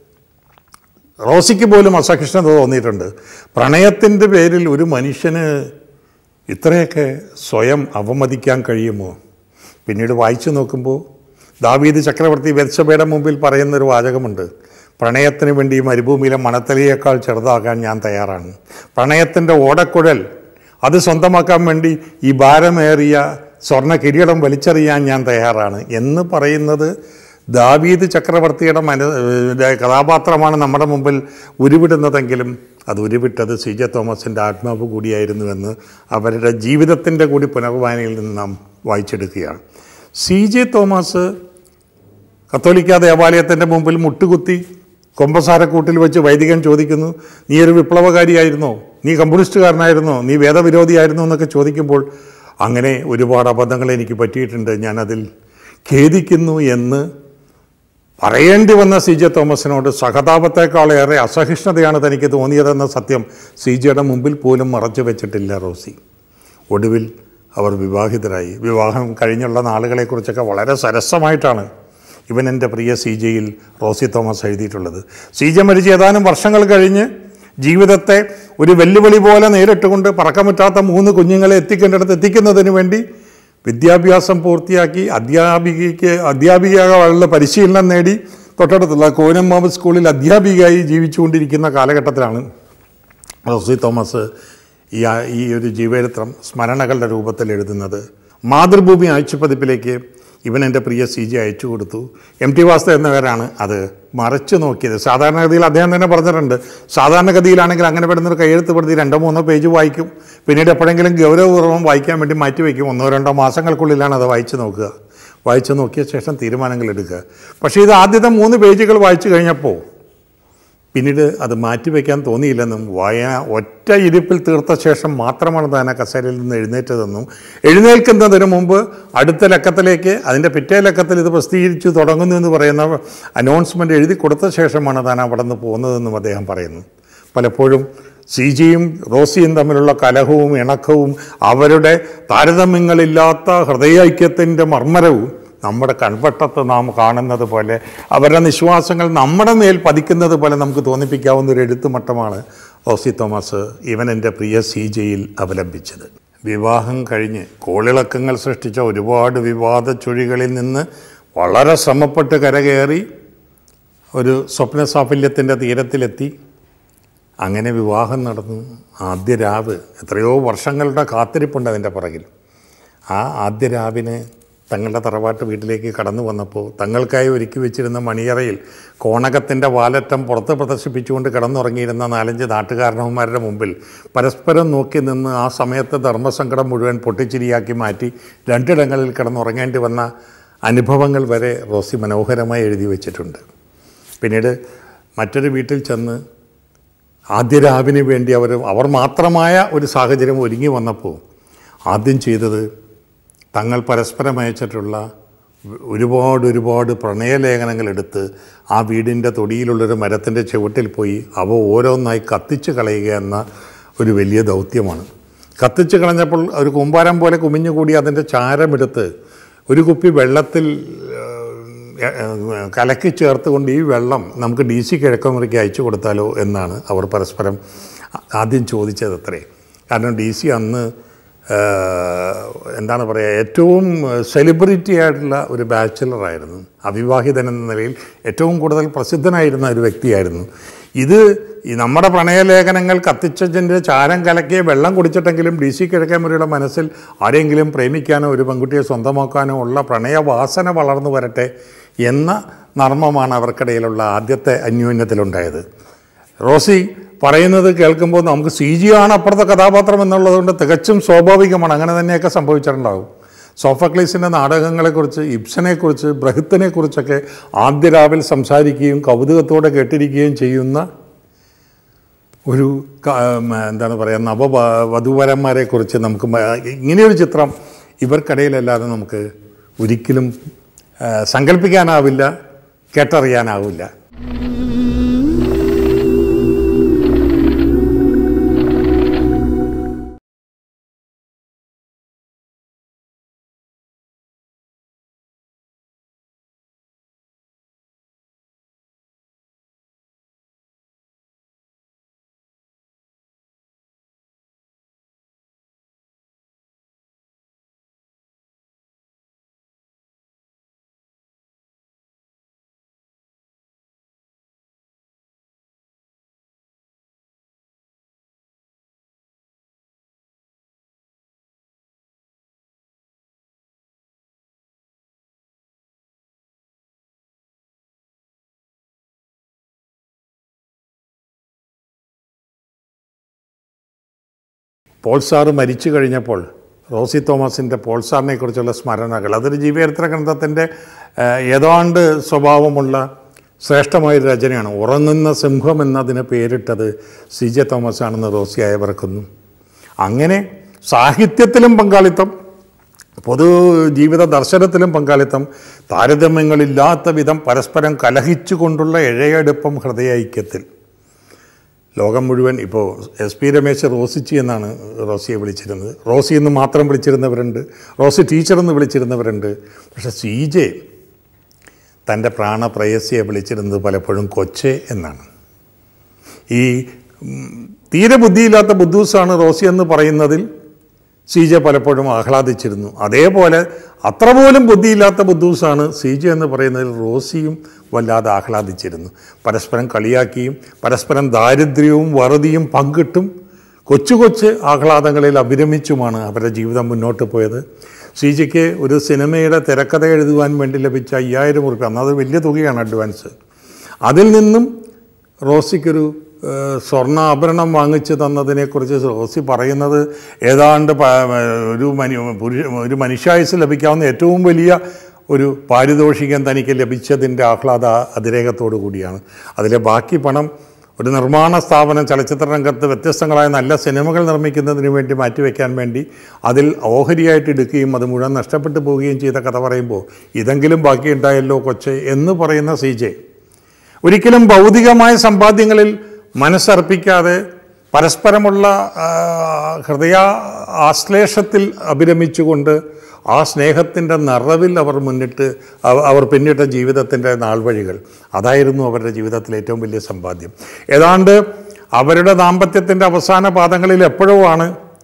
റോസിക്ക് പോലും അസഹിഷ്ണുത തോന്നിയിട്ടുണ്ട് പ്രണയത്തിൻ്റെ പേരിൽ ഒരു മനുഷ്യന് ഇത്രയൊക്കെ സ്വയം അവമതിക്കാൻ കഴിയുമോ പിന്നീട് വായിച്ചു നോക്കുമ്പോൾ ദാവീദ് ചക്രവർത്തി വെത്സബയുടെ മുമ്പിൽ പറയുന്നൊരു വാചകമുണ്ട് പ്രണയത്തിന് വേണ്ടി ഈ മരുഭൂമിയിലെ മണത്തലിയേക്കാൾ ചെറുതാകാൻ ഞാൻ തയ്യാറാണ് പ്രണയത്തിൻ്റെ ഓടക്കുഴൽ അത് സ്വന്തമാക്കാൻ വേണ്ടി ഈ ഭാരമേറിയ സ്വർണ്ണ കിരീടം വലിച്ചെറിയാൻ ഞാൻ തയ്യാറാണ് എന്ന് പറയുന്നത് ദാവീദ് ചക്രവർത്തിയുടെ മന ഏഹ് കഥാപാത്രമാണ് നമ്മുടെ മുമ്പിൽ ഉരുവിടുന്നതെങ്കിലും അത് ഉരുവിട്ടത് സി ജെ തോമസിൻ്റെ ആത്മാവ് കൂടിയായിരുന്നുവെന്ന് അവരുടെ ജീവിതത്തിൻ്റെ കൂടി പുനർവായനയിൽ നിന്ന് നാം വായിച്ചെടുക്കുകയാണ് സി ജെ തോമസ് കത്തോലിക്ക ദേവാലയത്തിൻ്റെ മുമ്പിൽ മുട്ടുകുത്തി കൊമ്പസാരക്കൂട്ടിൽ വെച്ച് വൈദികൻ ചോദിക്കുന്നു നീ ഒരു വിപ്ലവകാരിയായിരുന്നോ നീ കമ്മ്യൂണിസ്റ്റുകാരനായിരുന്നോ നീ വേദവിരോധിയായിരുന്നോ എന്നൊക്കെ ചോദിക്കുമ്പോൾ അങ്ങനെ ഒരുപാട് അബദ്ധങ്ങൾ എനിക്ക് പറ്റിയിട്ടുണ്ട് ഞാനതിൽ ഖേദിക്കുന്നു എന്ന് പറയേണ്ടി വന്ന സി ജെ തോമസിനോട് സഹതാപത്തെക്കാളേറെ അസഹിഷ്ണുതയാണ് തനിക്ക് തോന്നിയതെന്ന സത്യം സി ജിയുടെ മുമ്പിൽ പോലും മറച്ചു വെച്ചിട്ടില്ല റോസി ഒടുവിൽ അവർ വിവാഹിതരായി വിവാഹം കഴിഞ്ഞുള്ള നാളുകളെക്കുറിച്ചൊക്കെ വളരെ സരസമായിട്ടാണ് ഇവൻ എൻ്റെ പ്രിയ സി ജെയിൽ റോസി തോമസ് എഴുതിയിട്ടുള്ളത് സി ജെ മരിച്ച് ഏതാനും വർഷങ്ങൾ കഴിഞ്ഞ് ജീവിതത്തെ ഒരു വെല്ലുവിളി പോലെ നേരിട്ടുകൊണ്ട് പറക്കമുറ്റാത്ത മൂന്ന് കുഞ്ഞുങ്ങളെ എത്തിക്കേണ്ടിടത്ത് എത്തിക്കുന്നതിന് വേണ്ടി വിദ്യാഭ്യാസം പൂർത്തിയാക്കി അധ്യാപികയ്ക്ക് അധ്യാപികയുള്ള പരിശീലനം നേടി തൊട്ടടുത്തുള്ള കോനം മോഹമ്മദ് സ്കൂളിൽ അധ്യാപികയായി ജീവിച്ചുകൊണ്ടിരിക്കുന്ന കാലഘട്ടത്തിലാണ് റോസി തോമസ് ഈ ആ- ഈ ഒരു ജീവചരിത്രം സ്മരണകളുടെ രൂപത്തിൽ എഴുതുന്നത് മാതൃഭൂമി ആഴ്ചപ്പതിപ്പിലേക്ക് ഇവൻ എൻ്റെ പ്രിയ സി ജി അയച്ചു കൊടുത്തു എം ടി വാസ്ത എന്നവരാണ് അത് മറച്ചു നോക്കിയത് സാധാരണഗതിയിൽ അദ്ദേഹം തന്നെ പറഞ്ഞിട്ടുണ്ട് സാധാരണഗതിയിലാണെങ്കിൽ അങ്ങനെ പെടുന്നൊരു കയ്യെഴുത്ത് പെടുത്തി രണ്ടോ മൂന്നോ പേജ് വായിക്കും പിന്നീട് എപ്പോഴെങ്കിലും ഗൗരവപൂർവ്വം വായിക്കാൻ വേണ്ടി മാറ്റി വയ്ക്കും ഒന്നോ രണ്ടോ മാസങ്ങൾക്കുള്ളിലാണ് അത് വായിച്ചു നോക്കുക വായിച്ചു നോക്കിയ ശേഷം തീരുമാനങ്ങൾ എടുക്കുക പക്ഷേ ഇത് ആദ്യത്തെ മൂന്ന് പേജുകൾ വായിച്ചു കഴിഞ്ഞപ്പോൾ പിന്നീട് അത് മാറ്റിവെക്കാൻ തോന്നിയില്ലെന്നും വായന ഒറ്റ ഇരിപ്പിൽ തീർത്ത ശേഷം മാത്രമാണ് താൻ ആ കസേരയിൽ നിന്ന് എഴുന്നേറ്റതെന്നും എഴുന്നേൽക്കുന്നതിന് മുമ്പ് അടുത്ത ലക്കത്തിലേക്ക് അതിൻ്റെ പിറ്റേ ലക്കത്തിൽ ഇത് പ്രസിദ്ധീകരിച്ചു തുടങ്ങുന്നു എന്ന് പറയുന്ന അനൗൺസ്മെൻ്റ് എഴുതി കൊടുത്ത ശേഷമാണ് താൻ അവിടെ നിന്ന് പോകുന്നതെന്നും അദ്ദേഹം പറയുന്നു പലപ്പോഴും സി ജിയും റോസിയും തമ്മിലുള്ള കലഹവും ഇണക്കവും അവരുടെ താരതമ്യങ്ങളില്ലാത്ത ഹൃദയൈക്യത്തിൻ്റെ മർമ്മരവും നമ്മുടെ കൺവട്ടത്ത് നാം കാണുന്നത് പോലെ അവരുടെ നിശ്വാസങ്ങൾ നമ്മുടെ മേൽ പതിക്കുന്നത് പോലെ നമുക്ക് തോന്നിപ്പിക്കാവുന്ന ഒരു എഴുത്തുമട്ടമാണ് റോസി തോമസ് ഇവൻ എൻ്റെ പ്രിയ സി ജയിൽ അവലംബിച്ചത് വിവാഹം കഴിഞ്ഞ് കോളിളക്കങ്ങൾ സൃഷ്ടിച്ച ഒരുപാട് വിവാദ ചുഴികളിൽ നിന്ന് വളരെ ശ്രമപ്പെട്ട് കരകയറി ഒരു സ്വപ്ന സാഫല്യത്തിൻ്റെ തീരത്തിലെത്തി അങ്ങനെ വിവാഹം നടന്നു ആദ്യ രാവ് എത്രയോ വർഷങ്ങളുടെ കാത്തിരിപ്പുണ്ട് അതിൻ്റെ പുറകിൽ ആ ആദ്യ രാവിന് തങ്ങളുടെ തറവാട്ട് വീട്ടിലേക്ക് കടന്നു വന്നപ്പോൾ തങ്ങൾക്കായി ഒരുക്കി വെച്ചിരുന്ന മണിയറയിൽ കോണകത്തിൻ്റെ വാലറ്റം പുറത്ത് പ്രദർശിപ്പിച്ചുകൊണ്ട് കിടന്നുറങ്ങിയിരുന്ന നാലഞ്ച് നാട്ടുകാരണവന്മാരുടെ മുമ്പിൽ പരസ്പരം നോക്കി നിന്ന് ആ സമയത്ത് ധർമ്മസങ്കടം മുഴുവൻ പൊട്ടിച്ചിരിയാക്കി മാറ്റി രണ്ടിടങ്ങളിൽ കിടന്നുറങ്ങേണ്ടി വന്ന അനുഭവങ്ങൾ വരെ റോസി മനോഹരമായി എഴുതി വച്ചിട്ടുണ്ട് പിന്നീട് മറ്റൊരു വീട്ടിൽ ചെന്ന് ആദ്യ രാവിന് വേണ്ടി അവർ അവർ മാത്രമായ ഒരു സാഹചര്യം ഒരുങ്ങി വന്നപ്പോൾ ആദ്യം ചെയ്തത് തങ്ങൾ പരസ്പരം അയച്ചിട്ടുള്ള ഒരുപാട് ഒരുപാട് പ്രണയലേഖനങ്ങൾ എടുത്ത് ആ വീടിൻ്റെ തൊടിയിലുള്ളൊരു മരത്തിൻ്റെ ചുവട്ടിൽ പോയി അവ ഓരോന്നായി കത്തിച്ച് കളയുക എന്ന ഒരു വലിയ ദൗത്യമാണ് കത്തിച്ച് കളഞ്ഞപ്പോൾ ഒരു കൂമ്പാരം പോലെ കുമിഞ്ഞുകൂടി അതിൻ്റെ ചാരമെടുത്ത് ഒരു കുപ്പി വെള്ളത്തിൽ ഏഹ്, ഏഹ്, കലക്കി ചേർത്തുകൊണ്ട് ഈ വെള്ളം നമുക്ക് ഡി സി കിഴക്കമുറിക്ക് അയച്ചു കൊടുത്താലോ എന്നാണ് അവർ പരസ്പരം ആദ്യം ചോദിച്ചത് അത്രേ കാരണം ഡി സി അന്ന് ഏഹ്, എന്താണ് പറയുക ഏറ്റവും സെലിബ്രിറ്റി ആയിട്ടുള്ള ഒരു ബാച്ചിലറായിരുന്നു അവിവാഹിതൻ എന്ന നിലയിൽ ഏറ്റവും കൂടുതൽ പ്രസിദ്ധനായിരുന്ന ഒരു വ്യക്തിയായിരുന്നു ഇത് ഈ നമ്മുടെ പ്രണയലേഖനങ്ങൾ കത്തിച്ചതിൻ്റെ ചാരം കലക്കിയ വെള്ളം കുടിച്ചിട്ടെങ്കിലും ഡി സി കിഴക്കേമുറിയുടെ മനസ്സിൽ ആരെങ്കിലും പ്രേമിക്കാനോ ഒരു പെൺകുട്ടിയെ സ്വന്തമാക്കാനോ ഉള്ള പ്രണയവാസന വളർന്നു വരട്ടെ എന്ന നർമ്മമാണ് അവർക്കിടയിലുള്ള ആദ്യത്തെ അന്യോന്യത്തിലുണ്ടായത് റോസി പറയുന്നത് കേൾക്കുമ്പോൾ നമുക്ക് സി ജി ആണ് അപ്പുറത്തെ കഥാപാത്രം എന്നുള്ളതുകൊണ്ട് തികച്ചും സ്വാഭാവികമാണ് അങ്ങനെ തന്നെയൊക്കെ സംഭവിച്ചിട്ടുണ്ടാവും സോഫക്ലീസിൻ്റെ നാടകങ്ങളെക്കുറിച്ച് ഇബ്സനെക്കുറിച്ച് ബ്രഹത്തിനെക്കുറിച്ചൊക്കെ ആദ്യ രാവിൽ സംസാരിക്കുകയും കൗതുകത്തോടെ കേട്ടിരിക്കുകയും ചെയ്യുന്ന ഒരു ക- ഉം, എന്താണ് പറയുക നവ വധുവരന്മാരെ കുറിച്ച് നമുക്ക് മ- ഇങ്ങനെയൊരു ചിത്രം ഇവർക്കിടയിലല്ലാതെ നമുക്ക് ഒരിക്കലും ആ, സങ്കല്പിക്കാനാവില്ല കേട്ടറിയാനാവില്ല പോൾ സാറ് മരിച്ചു കഴിഞ്ഞപ്പോൾ റോസി തോമസിൻ്റെ പോൾ സാറിനെ കുറിച്ചുള്ള സ്മരണകൾ അതൊരു ജീവചരിത്ര ഗ്രന്ഥത്തിൻ്റെ ഏഹ്, ഏതാണ്ട് സ്വഭാവമുള്ള ശ്രേഷ്ഠമായൊരു രചനയാണ് ഉറങ്ങുന്ന സിംഹം എന്നതിന് പേരിട്ടത് സി ജെ തോമസ് ആണെന്ന് റോസി അയവിറക്കുന്നു അങ്ങനെ സാഹിത്യത്തിലും പങ്കാളിത്തം പൊതു ജീവിത ദർശനത്തിലും പങ്കാളിത്തം താരതമ്യങ്ങളില്ലാത്ത വിധം പരസ്പരം കലഹിച്ചുകൊണ്ടുള്ള ഇഴയടുപ്പം ഹൃദയൈക്യത്തിൽ ലോകം മുഴുവൻ ഇപ്പോൾ എസ് പി രമേശ് റോസിച്ചി എന്നാണ് റോസിയെ വിളിച്ചിരുന്നത് റോസി എന്ന് മാത്രം വിളിച്ചിരുന്നവരുണ്ട് റോസി ടീച്ചർ എന്ന് വിളിച്ചിരുന്നവരുണ്ട് പക്ഷേ സി ജെ തൻ്റെ പ്രാണപ്രയസിയെ വിളിച്ചിരുന്നത് പലപ്പോഴും കൊച്ചെ എന്നാണ് ഈ ഉം, തീരെ ബുദ്ധിയില്ലാത്ത ബുദ്ധൂസാണ് റോസി എന്ന് പറയുന്നതിൽ സി ജെ പലപ്പോഴും ആഹ്ലാദിച്ചിരുന്നു അതേപോലെ അത്ര പോലും ബുദ്ധിയില്ലാത്ത ബുദ്ധൂസാണ് സി ജെ എന്ന് പറയുന്നതിൽ റോസിയും വല്ലാതെ ആഹ്ലാദിച്ചിരുന്നു പരസ്പരം കളിയാക്കിയും പരസ്പരം ദാരിദ്ര്യവും വറുതിയും പങ്കിട്ടും കൊച്ചു കൊച്ചു ആഹ്ലാദങ്ങളിൽ അഭിരമിച്ചുമാണ് അവരുടെ ജീവിതം മുന്നോട്ട് പോയത് സി ജിക്ക് ഒരു സിനിമയുടെ തിരക്കഥ എഴുതുവാൻ വേണ്ടി ലഭിച്ച അയ്യായിരം ഉറുപ്പ്യ അന്നത് വലിയ തുകയാണ് അഡ്വാൻസ് അതിൽ നിന്നും റോസിക്കൊരു ഏഹ്, സ്വർണ്ണാഭരണം വാങ്ങിച്ചു തന്നതിനെക്കുറിച്ച് റോസി പറയുന്നത് ഏതാണ്ട് പ- ഒരു മനു പുരുഷ ഒരു മനുഷ്യായുസ് ലഭിക്കാവുന്ന ഏറ്റവും വലിയ ഒരു പാരിതോഷികം തനിക്ക് ലഭിച്ചതിൻ്റെ ആഹ്ലാദ അതിരേകത്തോടു കൂടിയാണ് അതിലെ ബാക്കി പണം ഒരു നിർമ്മാണ സ്ഥാപനം ചലച്ചിത്ര രംഗത്ത് വ്യത്യസ്തങ്ങളായ നല്ല സിനിമകൾ നിർമ്മിക്കുന്നതിന് വേണ്ടി മാറ്റിവെക്കാൻ വേണ്ടി അതിൽ ഓഹരിയായിട്ട് എടുക്കുകയും അത് മുഴുവൻ നഷ്ടപ്പെട്ടു പോവുകയും ചെയ്ത കഥ പറയുമ്പോൾ ഇതെങ്കിലും ബാക്കിയുണ്ടായല്ലോ കൊച്ചെ എന്ന് പറയുന്ന സി ജെ ഒരിക്കലും ഭൗതികമായ സമ്പാദ്യങ്ങളിൽ മനസ്സർപ്പിക്കാതെ പരസ്പരമുള്ള ആ, ഹൃദയ ആശ്ലേഷത്തിൽ അഭിരമിച്ചുകൊണ്ട് ആ സ്നേഹത്തിൻ്റെ നിറവിൽ അവർ മുന്നിട്ട് അവ- അവർ പിന്നിട്ട ജീവിതത്തിൻ്റെ നാൾവഴികൾ അതായിരുന്നു അവരുടെ ജീവിതത്തിലെ ഏറ്റവും വലിയ സമ്പാദ്യം ഏതാണ്ട് അവരുടെ ദാമ്പത്യത്തിൻ്റെ അവസാന പാദങ്ങളിൽ എപ്പോഴോ ആണ്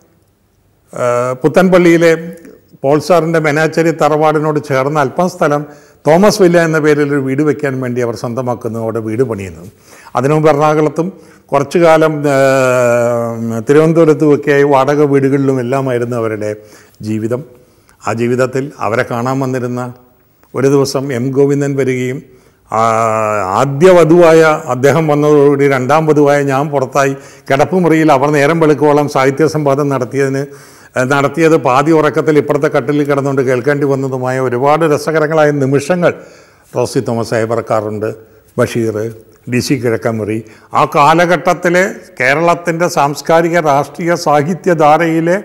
ഏഹ് പുത്തൻപള്ളിയിലെ പോൾ സാറിൻ്റെ മെനാച്ചേരി തറവാടിനോട് ചേർന്ന അല്പം സ്ഥലം തോമസ് വില്ല എന്ന പേരിൽ ഒരു വീട് വെക്കാൻ വേണ്ടി അവർ സ്വന്തമാക്കുന്നു അവിടെ വീട് പണിയുന്നു അതിനു മുമ്പ് എറണാകുളത്തും കുറച്ചു കാലം ഏഹ്, തിരുവനന്തപുരത്തും ഒക്കെയായി വാടക വീടുകളിലും എല്ലാമായിരുന്നു അവരുടെ ജീവിതം ആ ജീവിതത്തിൽ അവരെ കാണാൻ വന്നിരുന്ന ഒരു ദിവസം എം ഗോവിന്ദൻ വരികയും ആ, ആദ്യ വധുവായ അദ്ദേഹം വന്നതോടുകൂടി രണ്ടാം വധുവായ ഞാൻ പുറത്തായി കിടപ്പുമുറിയിൽ അവർ നേരം വെളുക്കോളം സാഹിത്യ സംവാദം നടത്തിയതിന് ഏഹ്, നടത്തിയത് പാതി ഉറക്കത്തിൽ ഇപ്പുറത്തെ കട്ടിലിൽ കിടന്നുകൊണ്ട് കേൾക്കേണ്ടി വന്നതുമായ ഒരുപാട് രസകരങ്ങളായ നിമിഷങ്ങൾ റോസി തോമസ് അയവർക്കാറുണ്ട് ബഷീർ ഡി സി കിഴക്കമുറി ആ കാലഘട്ടത്തിലെ കേരളത്തിൻ്റെ സാംസ്കാരിക രാഷ്ട്രീയ സാഹിത്യധാരയിലെ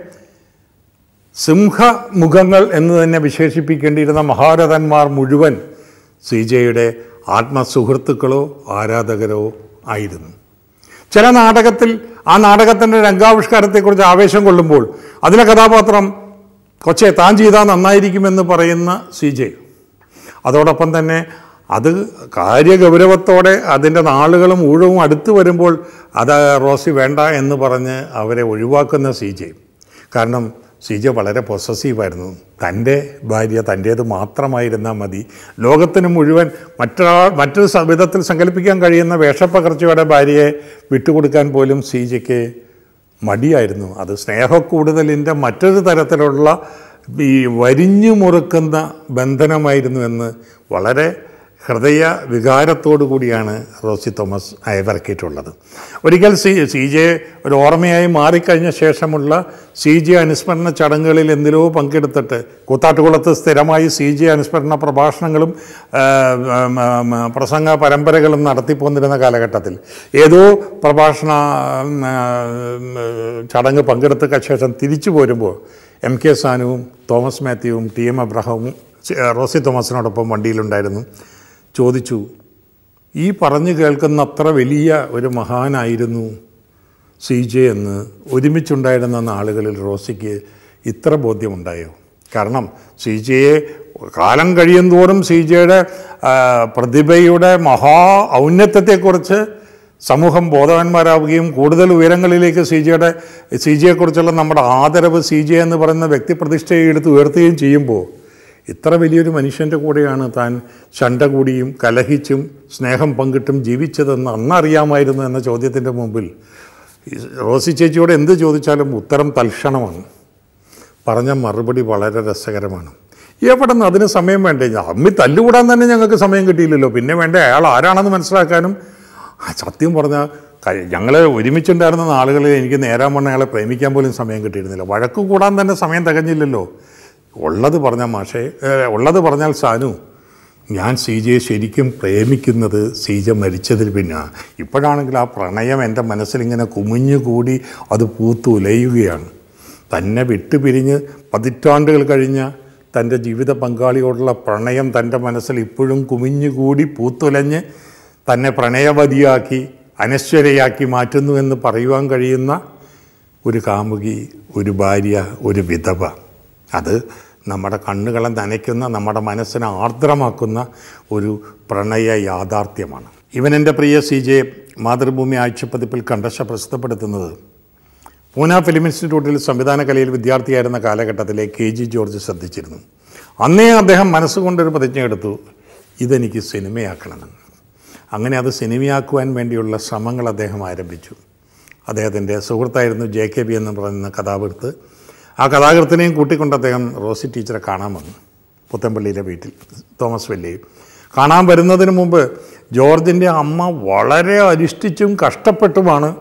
സിംഹമുഖങ്ങൾ എന്ന് തന്നെ വിശേഷിപ്പിക്കേണ്ടിയിരുന്ന മഹാരഥന്മാർ മുഴുവൻ സി ജെയുടെ ആത്മസുഹൃത്തുക്കളോ ആരാധകരോ ആയിരുന്നു ചില നാടകത്തിൽ ആ നാടകത്തിൻ്റെ രംഗാവിഷ്കാരത്തെക്കുറിച്ച് ആവേശം കൊള്ളുമ്പോൾ അതിലെ കഥാപാത്രം കൊച്ചെ താൻ ചെയ്താൽ നന്നായിരിക്കുമെന്ന് പറയുന്ന സി ജെ അതോടൊപ്പം തന്നെ അത് കാര്യഗൗരവത്തോടെ അതിൻ്റെ നാളുകളും ഊഴവും അടുത്ത് വരുമ്പോൾ അത് റോസി വേണ്ട എന്ന് പറഞ്ഞ് അവരെ ഒഴിവാക്കുന്ന സി ജെ കാരണം സി ജെ വളരെ പൊസസീവായിരുന്നു തൻ്റെ ഭാര്യ തൻ്റേത് മാത്രമായിരുന്നാൽ മതി ലോകത്തിന് മുഴുവൻ മറ്റൊരാൾ മറ്റൊരു സ- വിധത്തിൽ സങ്കല്പിക്കാൻ കഴിയുന്ന വേഷപ്പകർച്ചയുടെ ഭാര്യയെ വിട്ടുകൊടുക്കാൻ പോലും സി ജെക്ക് മടിയായിരുന്നു അത് സ്നേഹക്കൂടുതലിൻ്റെ മറ്റൊരു തരത്തിലുള്ള ഈ വരിഞ്ഞു മുറുക്കുന്ന ബന്ധനമായിരുന്നു എന്ന് വളരെ ഹൃദയ വികാരത്തോടു കൂടിയാണ് റോസി തോമസ് അയവിറക്കിയിട്ടുള്ളത് ഒരിക്കൽ സി സി ജെ ഒരു ഓർമ്മയായി മാറിക്കഴിഞ്ഞ ശേഷമുള്ള സി ജെ അനുസ്മരണ ചടങ്ങുകളിൽ എന്തിലോ പങ്കെടുത്തിട്ട് കൂത്താട്ടുകുളത്ത് സ്ഥിരമായി സി ജെ അനുസ്മരണ പ്രഭാഷണങ്ങളും ആ, ഉം, ഉം, പ്രസംഗ പരമ്പരകളും നടത്തിപ്പോന്നിരുന്ന കാലഘട്ടത്തിൽ ഏതോ പ്രഭാഷണ ഉം, ഉം, ചടങ്ങ് പങ്കെടുത്ത ശേഷം തിരിച്ചു പോരുമ്പോൾ എം കെ സാനുവും തോമസ് മാത്യുവും ടി എം അബ്രഹാമും ചെ- റോസി തോമസിനോടൊപ്പം വണ്ടിയിലുണ്ടായിരുന്നു ചോദിച്ചു ഈ പറഞ്ഞു കേൾക്കുന്ന അത്ര വലിയ ഒരു മഹാനായിരുന്നു സി ജെ എന്ന് ഒരുമിച്ചുണ്ടായിരുന്ന നാളുകളിൽ റോസിക്ക് ഇത്ര ബോധ്യമുണ്ടായോ കാരണം സി ജെയെ കാലം കഴിയുന്തോറും സി ജെയുടെ പ്രതിഭയുടെ മഹാ ഔന്നത്യത്തെക്കുറിച്ച് സമൂഹം ബോധവാന്മാരാവുകയും കൂടുതൽ ഉയരങ്ങളിലേക്ക് സി ജിയുടെ സി ജിയെക്കുറിച്ചുള്ള നമ്മുടെ ആദരവ് സി ജി എന്ന് പറയുന്ന വ്യക്തിപ്രതിഷ്ഠയെ എടുത്ത് ഉയർത്തുകയും ചെയ്യുമ്പോൾ ഇത്ര വലിയൊരു മനുഷ്യൻ്റെ കൂടെയാണ് താൻ ശണ്ട കൂടിയും കലഹിച്ചും സ്നേഹം പങ്കിട്ടും ജീവിച്ചതെന്ന് അന്നറിയാമായിരുന്നു എന്ന ചോദ്യത്തിൻ്റെ മുമ്പിൽ ഈ റോസി ചേച്ചിയോട് എന്ത് ചോദിച്ചാലും ഉത്തരം തൽക്ഷണമാണ് പറഞ്ഞ മറുപടി വളരെ രസകരമാണ് എവിടെ നിന്ന് അതിന് സമയം വേണ്ടേ അമ്മി തല്ലുകൂടാൻ തന്നെ ഞങ്ങൾക്ക് സമയം കിട്ടിയില്ലല്ലോ പിന്നെ വേണ്ട അയാൾ ആരാണെന്ന് മനസ്സിലാക്കാനും ആ, സത്യം പറഞ്ഞാൽ ഞങ്ങൾ ഒരുമിച്ചുണ്ടായിരുന്ന നാളുകളിൽ എനിക്ക് നേരാൻ വണ്ണം അയാളെ പ്രേമിക്കാൻ പോലും സമയം കിട്ടിയിരുന്നില്ല വഴക്ക് കൂടാൻ തന്നെ സമയം തികഞ്ഞില്ലല്ലോ ഉള്ളത് പറഞ്ഞാൽ മാഷേ ഏ, ഉള്ളത് പറഞ്ഞാൽ സാനു ഞാൻ സീജയെ ശരിക്കും പ്രേമിക്കുന്നത് സീജ മരിച്ചതിൽ പിന്നെ ഇപ്പോഴാണെങ്കിൽ ആ പ്രണയം എൻ്റെ മനസ്സിലിങ്ങനെ കുമിഞ്ഞുകൂടി അത് പൂത്തുലയുകയാണ് തന്നെ വിട്ടുപിരിഞ്ഞ് പതിറ്റാണ്ടുകൾ കഴിഞ്ഞ തൻ്റെ ജീവിത പങ്കാളിയോടുള്ള പ്രണയം തൻ്റെ മനസ്സിൽ ഇപ്പോഴും കുമിഞ്ഞുകൂടി പൂത്തുലഞ്ഞ് തന്നെ പ്രണയവതിയാക്കി അനശ്വരയാക്കി മാറ്റുന്നു എന്ന് പറയുവാൻ കഴിയുന്ന ഒരു കാമുകി ഒരു ഭാര്യ ഒരു വിധവ അത് നമ്മുടെ കണ്ണുകളെ നനയ്ക്കുന്ന നമ്മുടെ മനസ്സിനെ ആർദ്രമാക്കുന്ന ഒരു പ്രണയ യാഥാർത്ഥ്യമാണ് ഇവൻ എൻ്റെ പ്രിയ സി ജെ മാതൃഭൂമി ആഴ്ചപ്പതിപ്പിൽ കണ്ടശ പ്രസിദ്ധപ്പെടുത്തുന്നത് പൂന ഫിലിം ഇൻസ്റ്റിറ്റ്യൂട്ടിൽ സംവിധാന കലയിൽ വിദ്യാർത്ഥിയായിരുന്ന കാലഘട്ടത്തിലെ കെ ജി ജോർജ് ശ്രദ്ധിച്ചിരുന്നു അന്നേ അദ്ദേഹം മനസ്സുകൊണ്ടൊരു പ്രതിജ്ഞ എടുത്തു ഇതെനിക്ക് സിനിമയാക്കണമെന്ന് അങ്ങനെ അത് സിനിമയാക്കുവാൻ വേണ്ടിയുള്ള ശ്രമങ്ങൾ അദ്ദേഹം ആരംഭിച്ചു അദ്ദേഹത്തിൻ്റെ സുഹൃത്തായിരുന്നു ജെ കെ ബി എന്ന് പറയുന്ന കഥാകൃത്ത് ആ കഥാകൃത്തിനെയും കൂട്ടിക്കൊണ്ട് അദ്ദേഹം റോസി ടീച്ചറെ കാണാൻ വന്നു പുത്തമ്പള്ളിയിലെ വീട്ടിൽ തോമസ് വെല്ലിയും കാണാൻ വരുന്നതിന് മുമ്പ് ജോർജിൻ്റെ അമ്മ വളരെ അരിഷ്ടിച്ചും കഷ്ടപ്പെട്ടുമാണ്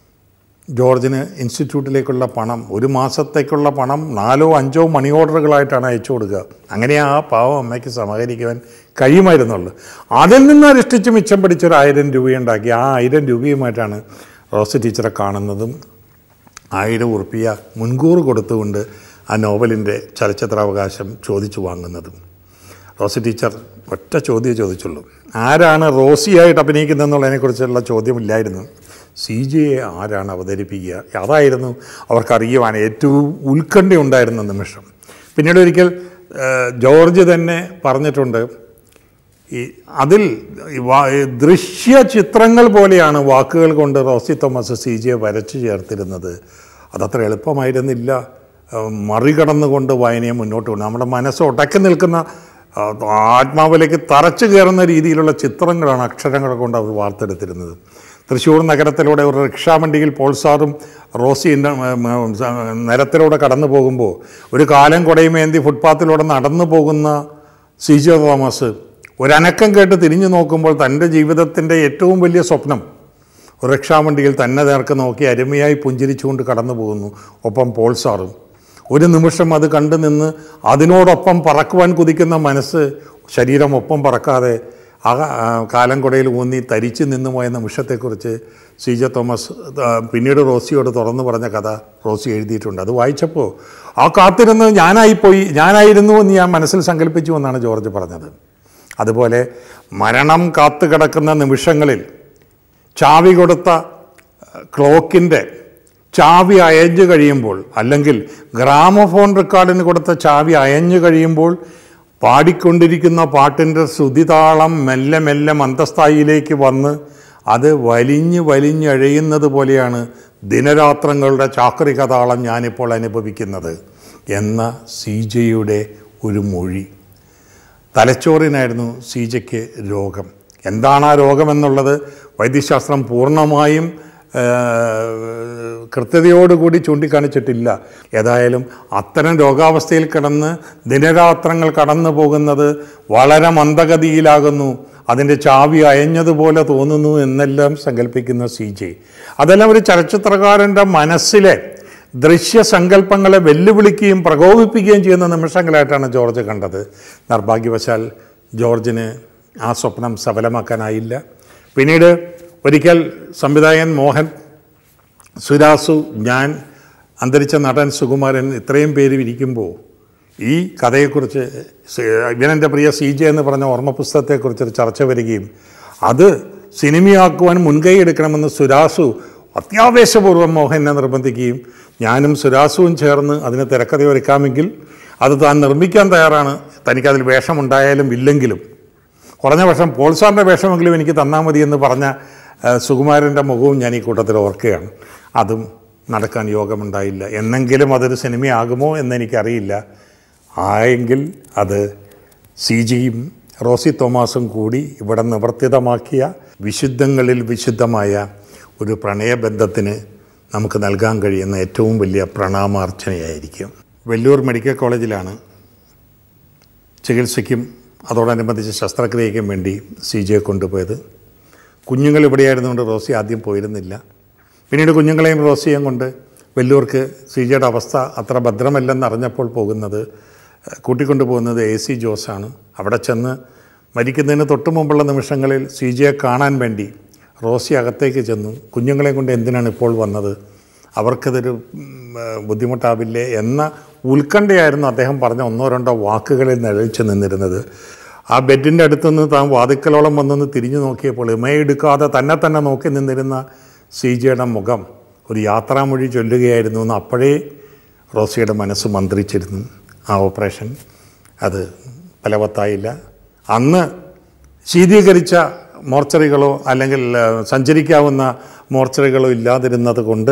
ജോർജിന് ഇൻസ്റ്റിറ്റ്യൂട്ടിലേക്കുള്ള പണം ഒരു മാസത്തേക്കുള്ള പണം നാലോ അഞ്ചോ മണി ഓർഡറുകളായിട്ടാണ് അയച്ചു കൊടുക്കുക അങ്ങനെ ആ പാവം അമ്മയ്ക്ക് സമാഹരിക്കുവാൻ കഴിയുമായിരുന്നുള്ളൂ അതിൽ നിന്ന് അരിഷ്ടിച്ച് മിച്ചം പിടിച്ചൊരു ആയിരം രൂപയുണ്ടാക്കി ആ ആയിരം രൂപയുമായിട്ടാണ് റോസ് ടീച്ചറെ കാണുന്നതും ആയിരം ഉറുപ്പിയ മുൻകൂർ കൊടുത്തുകൊണ്ട് ആ നോവലിൻ്റെ ചലച്ചിത്രാവകാശം ചോദിച്ചു വാങ്ങുന്നതും റോസി ടീച്ചർ ഒറ്റ ചോദ്യമേ ചോദിച്ചുള്ളൂ ആരാണ് റോസിയായിട്ട് അഭിനയിക്കുന്നതെന്നുള്ളതിനെക്കുറിച്ചുള്ള ചോദ്യമില്ലായിരുന്നു സി ജിയെ ആരാണ് അവതരിപ്പിക്കുക അതായിരുന്നു അവർക്കറിയുവാൻ ഏറ്റവും ഉത്കണ്ഠയുണ്ടായിരുന്ന നിമിഷം പിന്നീട് ഒരിക്കൽ ഏഹ്, ജോർജ് തന്നെ പറഞ്ഞിട്ടുണ്ട് ഈ അതിൽ ഈ വാ- ഈ ദൃശ്യ ചിത്രങ്ങൾ പോലെയാണ് വാക്കുകൾ കൊണ്ട് റോസി തോമസ് സി ജിയെ വരച്ചു ചേർത്തിരുന്നത് അതത്ര എളുപ്പമായിരുന്നില്ല ഏഹ് മറികടന്നുകൊണ്ട് വായനയെ മുന്നോട്ട് കൊണ്ട് നമ്മുടെ മനസ്സ് ഒടക്കി നിൽക്കുന്ന ആ, ആത്മാവിലേക്ക് തറച്ചു കയറുന്ന രീതിയിലുള്ള ചിത്രങ്ങളാണ് അക്ഷരങ്ങൾ കൊണ്ട് അവർ വാർത്തെടുത്തിരുന്നത് തൃശ്ശൂർ നഗരത്തിലൂടെ ഒരു റിക്ഷാവണ്ടിയിൽ പോൾസാറും റോസി ഇന്ന- ഉം, ഉം, സ- നിരത്തിലൂടെ കടന്നു പോകുമ്പോൾ ഒരു കാലം കുടയുമേന്തി ഫുട്പാത്തിലൂടെ നടന്നു പോകുന്ന സി ജെ തോമസ് ഒരനക്കം കേട്ട് തിരിഞ്ഞു നോക്കുമ്പോൾ തൻ്റെ ജീവിതത്തിൻ്റെ ഏറ്റവും വലിയ സ്വപ്നം ഒരു റിക്ഷാവണ്ടിയിൽ തന്നെ നേർക്ക് നോക്കി അരുമയായി പുഞ്ചിരിച്ചുകൊണ്ട് കടന്നു പോകുന്നു ഒപ്പം പോൾ സാറും ഒരു നിമിഷം അത് കണ്ടു നിന്ന് അതിനോടൊപ്പം പറക്കുവാൻ കുതിക്കുന്ന മനസ്സ് ശരീരം ഒപ്പം പറക്കാതെ ആ ആ, കാലം കുടയിൽ ഊന്നി തരിച്ചു നിന്നു പോയ നിമിഷത്തെക്കുറിച്ച് സി ജെ തോമസ് ആ, പിന്നീട് റോസിയോട് തുറന്നു പറഞ്ഞ കഥ റോസി എഴുതിയിട്ടുണ്ട് അത് വായിച്ചപ്പോൾ ആ കാത്തിരുന്ന് ഞാനായിപ്പോയി ഞാനായിരുന്നു എന്ന് ഞാൻ മനസ്സിൽ സങ്കല്പിച്ചു എന്നാണ് ജോർജ് പറഞ്ഞത് അതുപോലെ മരണം കാത്തു കിടക്കുന്ന നിമിഷങ്ങളിൽ ചാവി കൊടുത്ത ക്ലോക്കിൻ്റെ ചാവി അയഞ്ഞു കഴിയുമ്പോൾ അല്ലെങ്കിൽ ഗ്രാമഫോൺ റെക്കോർഡിന് കൊടുത്ത ചാവി അയഞ്ഞു കഴിയുമ്പോൾ പാടിക്കൊണ്ടിരിക്കുന്ന പാട്ടിൻ്റെ ശ്രുതിതാളം മെല്ലെ മെല്ലെ മന്ദസ്ഥായിലേക്ക് വന്ന് അത് വലിഞ്ഞ് വലിഞ്ഞഴയുന്നത് പോലെയാണ് ദിനരാത്രങ്ങളുടെ ചാക്രിക താളം ഞാനിപ്പോൾ അനുഭവിക്കുന്നത് എന്ന സി ജെയുടെ ഒരു മൊഴി തലച്ചോറിനായിരുന്നു സീജയ്ക്ക് രോഗം എന്താണ് ആ രോഗമെന്നുള്ളത് വൈദ്യശാസ്ത്രം പൂർണ്ണമായും ആ, കൃത്യതയോടുകൂടി ചൂണ്ടിക്കാണിച്ചിട്ടില്ല ഏതായാലും അത്തരം രോഗാവസ്ഥയിൽ കിടന്ന് ദിനരാത്രങ്ങൾ കടന്നു പോകുന്നത് വളരെ മന്ദഗതിയിലാകുന്നു അതിൻ്റെ ചാവി അയഞ്ഞതുപോലെ തോന്നുന്നു എന്നെല്ലാം സങ്കല്പിക്കുന്ന സി ജെ അതെല്ലാം ഒരു ചലച്ചിത്രകാരൻ്റെ മനസ്സിലെ ദൃശ്യസങ്കല്പങ്ങളെ വെല്ലുവിളിക്കുകയും പ്രകോപിപ്പിക്കുകയും ചെയ്യുന്ന നിമിഷങ്ങളായിട്ടാണ് ജോർജ് കണ്ടത് നിർഭാഗ്യവശാൽ ജോർജിന് ആ സ്വപ്നം സഫലമാക്കാനായില്ല പിന്നീട് ഒരിക്കൽ സംവിധായകൻ മോഹൻ സുരാസു ഞാൻ അന്തരിച്ച നടൻ സുകുമാരൻ ഇത്രയും പേര് ഇരിക്കുമ്പോൾ ഈ കഥയെക്കുറിച്ച് സി- ഇവനെൻ്റെ പ്രിയ സി ജെ എന്ന് പറഞ്ഞ ഓർമ്മ പുസ്തകത്തെക്കുറിച്ചൊരു ചർച്ച വരികയും അത് സിനിമയാക്കുവാൻ മുൻകൈ എടുക്കണമെന്ന് സുരാസു അത്യാവേശപൂർവ്വം മോഹനെ നിർബന്ധിക്കുകയും ഞാനും സുരാസുവും ചേർന്ന് അതിന് തിരക്കഥ ഒരുക്കാമെങ്കിൽ അത് താൻ നിർമ്മിക്കാൻ തയ്യാറാണ് തനിക്കതിൽ വേഷമുണ്ടായാലും ഇല്ലെങ്കിലും കുറഞ്ഞ പക്ഷം പോൾസാറിൻ്റെ വേഷമെങ്കിലും എനിക്ക് തന്നാൽ മതി എന്ന് പറഞ്ഞ ആ, സുകുമാരൻ്റെ മുഖവും ഞാൻ ഈ കൂട്ടത്തിൽ ഓർക്കുകയാണ് അതും നടക്കാൻ യോഗമുണ്ടായില്ല എന്നെങ്കിലും അതൊരു സിനിമയാകുമോ എന്നെനിക്കറിയില്ല ആയെങ്കിൽ അത് സി ജിയും റോസി തോമസും കൂടി ഇവിടെ നിവർത്തിതമാക്കിയ വിശുദ്ധങ്ങളിൽ വിശുദ്ധമായ ഒരു പ്രണയബന്ധത്തിന് നമുക്ക് നൽകാൻ കഴിയുന്ന ഏറ്റവും വലിയ പ്രണാമാർച്ചനയായിരിക്കും വെല്ലൂർ മെഡിക്കൽ കോളേജിലാണ് ചികിത്സയ്ക്കും അതോടനുബന്ധിച്ച് ശസ്ത്രക്രിയയ്ക്കും വേണ്ടി സി ജിയെ കൊണ്ടുപോയത് കുഞ്ഞുങ്ങൾ ഇവിടെയായിരുന്നുകൊണ്ട് റോസി ആദ്യം പോയിരുന്നില്ല പിന്നീട് കുഞ്ഞുങ്ങളെയും റോസിയെയും കൊണ്ട് വെല്ലൂർക്ക് സി ജിയുടെ അവസ്ഥ അത്ര ഭദ്രമല്ലെന്ന് അറിഞ്ഞപ്പോൾ പോകുന്നത് ഏഹ്, കൂട്ടിക്കൊണ്ടു പോകുന്നത് എ സി ജോസാണ് അവിടെ ചെന്ന് മരിക്കുന്നതിന് തൊട്ട് മുമ്പുള്ള നിമിഷങ്ങളിൽ സി ജിയെ കാണാൻ വേണ്ടി റോസി അകത്തേക്ക് ചെന്നു കുഞ്ഞുങ്ങളെ കൊണ്ട് എന്തിനാണ് ഇപ്പോൾ വന്നത് അവർക്കതൊരു ഉം, ഏഹ്, ബുദ്ധിമുട്ടാവില്ലേ എന്ന ഉത്കണ്ഠയായിരുന്നു അദ്ദേഹം പറഞ്ഞ ഒന്നോ രണ്ടോ വാക്കുകളിൽ നിഴലിച്ച് നിന്നിരുന്നത് ആ ബെഡിൻ്റെ അടുത്തുനിന്ന് താൻ വാതിക്കലോളം വന്നൊന്ന് തിരിഞ്ഞു നോക്കിയപ്പോൾ ഇമയെടുക്കാതെ തന്നെ തന്നെ നോക്കി നിന്നിരുന്ന സി ജിയുടെ മുഖം ഒരു യാത്രാമൊഴി ചൊല്ലുകയായിരുന്നു എന്ന് അപ്പോഴേ റോസിയുടെ മനസ്സ് മന്ത്രിച്ചിരുന്നു ആ ഓപ്പറേഷൻ അത് ഫലവത്തായില്ല അന്ന് ശീതീകരിച്ച മോർച്ചറികളോ അല്ലെങ്കിൽ ആ, സഞ്ചരിക്കാവുന്ന മോർച്ചറികളോ ഇല്ലാതിരുന്നത് കൊണ്ട്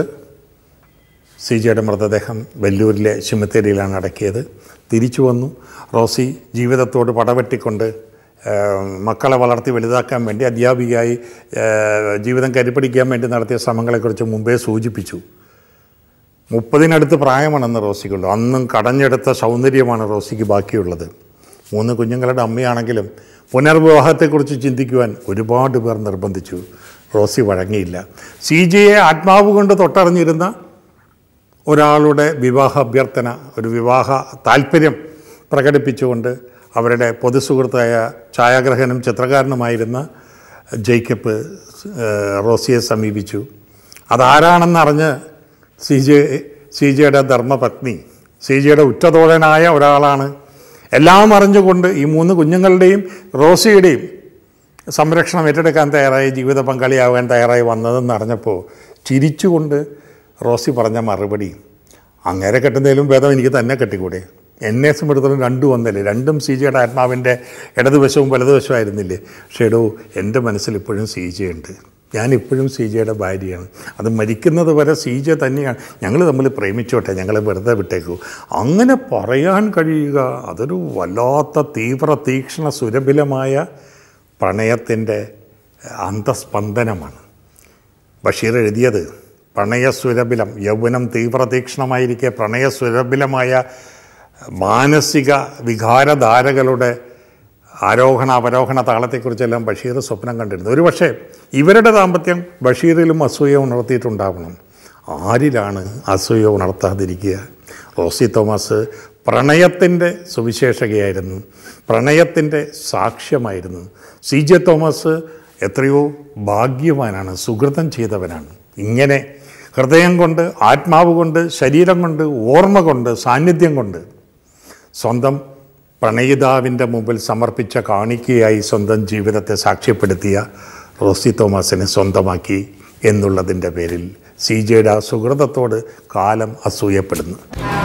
സി ജിയുടെ മൃതദേഹം വെല്ലൂരിലെ ശുമത്തേരിയിലാണ് അടക്കിയത് തിരിച്ചു വന്നു റോസി ജീവിതത്തോട് പടവെട്ടിക്കൊണ്ട് ആ, മക്കളെ വളർത്തി വലുതാക്കാൻ വേണ്ടി അധ്യാപികയായി ആ, ജീവിതം കരുപിടിക്കാൻ വേണ്ടി നടത്തിയ ശ്രമങ്ങളെക്കുറിച്ച് മുമ്പേ സൂചിപ്പിച്ചു മുപ്പതിനടുത്ത് പ്രായമാണെന്ന് റോസിക്കുള്ളൂ അന്നും കടഞ്ഞെടുത്ത സൗന്ദര്യമാണ് റോസിക്ക് ബാക്കിയുള്ളത് മൂന്ന് കുഞ്ഞുങ്ങളുടെ അമ്മയാണെങ്കിലും പുനർവിവാഹത്തെക്കുറിച്ച് ചിന്തിക്കുവാൻ ഒരുപാട് പേർ നിർബന്ധിച്ചു റോസി വഴങ്ങിയില്ല സി ജിയെ ആത്മാവ് കൊണ്ട് തൊട്ടറിഞ്ഞിരുന്ന ഒരാളുടെ വിവാഹ അഭ്യർത്ഥന ഒരു വിവാഹ താല്പര്യം പ്രകടിപ്പിച്ചുകൊണ്ട് അവരുടെ പൊതുസുഹൃത്തായ ഛായാഗ്രഹനും ചിത്രകാരനുമായിരുന്ന ജേക്കബ് ഏഹ്, റോസിയെ സമീപിച്ചു അതാരാണെന്നറിഞ്ഞ് സി ജെ സി ജെയുടെ ധർമ്മപത്നി സി ജെയുടെ ഉറ്റതോഴനായ ഒരാളാണ് എല്ലാം അറിഞ്ഞുകൊണ്ട് ഈ മൂന്ന് കുഞ്ഞുങ്ങളുടെയും റോസിയുടെയും സംരക്ഷണം ഏറ്റെടുക്കാൻ തയ്യാറായി ജീവിത പങ്കാളിയാവാൻ തയ്യാറായി വന്നതെന്ന് അറിഞ്ഞപ്പോൾ ചിരിച്ചുകൊണ്ട് റോസി പറഞ്ഞ മറുപടി അങ്ങേരെ കെട്ടുന്നതിലും ഭേദം എനിക്ക് തന്നെ കെട്ടിക്കൂടെ എന്നെ സംബന്ധിച്ചിടത്തോളം രണ്ടും ഒന്നല്ലേ രണ്ടും സി ജിയുടെ ആത്മാവിൻ്റെ ഇടതുവശവും വലതുവശമായിരുന്നില്ലേ പക്ഷേ എടോ എൻ്റെ മനസ്സിൽ ഇപ്പോഴും സി ജി ഉണ്ട് ഞാൻ ഇപ്പോഴും സി ജയുടെ ഭാര്യയാണ് അത് മരിക്കുന്നത് വരെ സി ജെ തന്നെയാണ് ഞങ്ങൾ തമ്മിൽ പ്രേമിച്ചോട്ടെ ഞങ്ങളെ വെറുതെ വിട്ടേക്കൂ അങ്ങനെ പറയാൻ കഴിയുക അതൊരു വല്ലാത്ത തീവ്ര തീക്ഷ്ണ സുരഭിലമായ പ്രണയത്തിൻ്റെ അന്തസ്പന്ദനമാണ് ബഷീർ എഴുതിയത് പ്രണയസുരഭിലം യൗവനം തീവ്രതീക്ഷ്ണമായിരിക്കെ പ്രണയസുരഭിലമായ മാനസിക വികാരധാരകളുടെ ആരോഹണ അവരോഹണ താളത്തെക്കുറിച്ചെല്ലാം ബഷീർ സ്വപ്നം കണ്ടിരുന്നു ഒരു പക്ഷേ ഇവരുടെ ദാമ്പത്യം ബഷീറിലും അസൂയ ഉണർത്തിയിട്ടുണ്ടാവണം ആരിലാണ് അസൂയ ഉണർത്താതിരിക്കുക റോസി തോമസ് പ്രണയത്തിൻ്റെ സുവിശേഷകയായിരുന്നു പ്രണയത്തിൻ്റെ സാക്ഷ്യമായിരുന്നു സി ജെ തോമസ് എത്രയോ ഭാഗ്യവാനാണ് സുഹൃതം ചെയ്തവനാണ് ഇങ്ങനെ ഹൃദയം കൊണ്ട് ആത്മാവ് കൊണ്ട് ശരീരം കൊണ്ട് ഓർമ്മ കൊണ്ട് സാന്നിധ്യം കൊണ്ട് സ്വന്തം പ്രണയിതാവിൻ്റെ മുമ്പിൽ സമർപ്പിച്ച കാണിക്കയായി സ്വന്തം ജീവിതത്തെ സാക്ഷ്യപ്പെടുത്തിയ റോസി തോമസിനെ സ്വന്തമാക്കി എന്നുള്ളതിൻ്റെ പേരിൽ സി ജെയുടെ ആ സുഹൃതത്തോട് കാലം അസൂയപ്പെടുന്നു